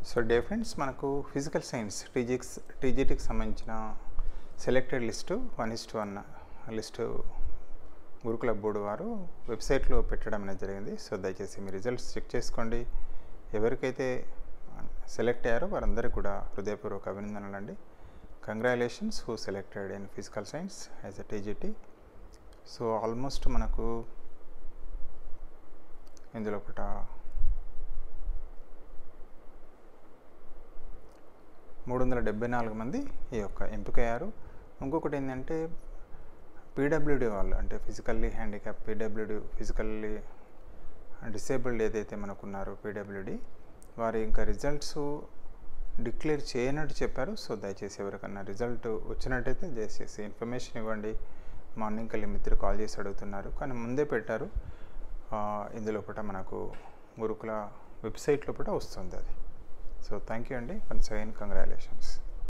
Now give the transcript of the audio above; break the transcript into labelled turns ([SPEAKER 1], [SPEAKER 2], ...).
[SPEAKER 1] so the friends మనకు physical science టీజిక్స్ టీజీటీకి సంబంధించిన selected list one is one list Gurukula board వారు వెబ్సైట్లో పెట్టడం అనేది జరిగింది సో దయచేసి మీ రిజల్ట్స్ చెక్ చేసుకోండి ఎవరికైతే సెలెక్ట్ అయ్యారో వారందరికీ కూడా హృదయపూర్వక అభినందనలు అండి congratulations who selected in physical science as a TGT so almost మనకు ఇందులో ఒకట మూడు వందల డెబ్బై నాలుగు మంది ఈ యొక్క ఎంపికయ్యారు ఇంకొకటి ఏంటంటే పీడబ్ల్యూడి వాళ్ళు అంటే physically handicap PWD physically disabled ఏదైతే మనకున్నారో పీడబ్ల్యూడి వారి ఇంకా రిజల్ట్స్ డిక్లేర్ చేయనట్టు చెప్పారు సో దయచేసి ఎవరికన్నా రిజల్ట్ వచ్చినట్టయితే దయచేసి ఇన్ఫర్మేషన్ ఇవ్వండి మార్నింగ్ కలిగి మిత్రులు కాల్ చేసి అడుగుతున్నారు కానీ ముందే పెట్టారు ఇందులో కూడా మనకు గురుకుల వెబ్సైట్లో కూడా వస్తుంది అది సో థ్యాంక్ యూ అండి వన్స్ అగైన్ కంగ్రాచులేషన్స్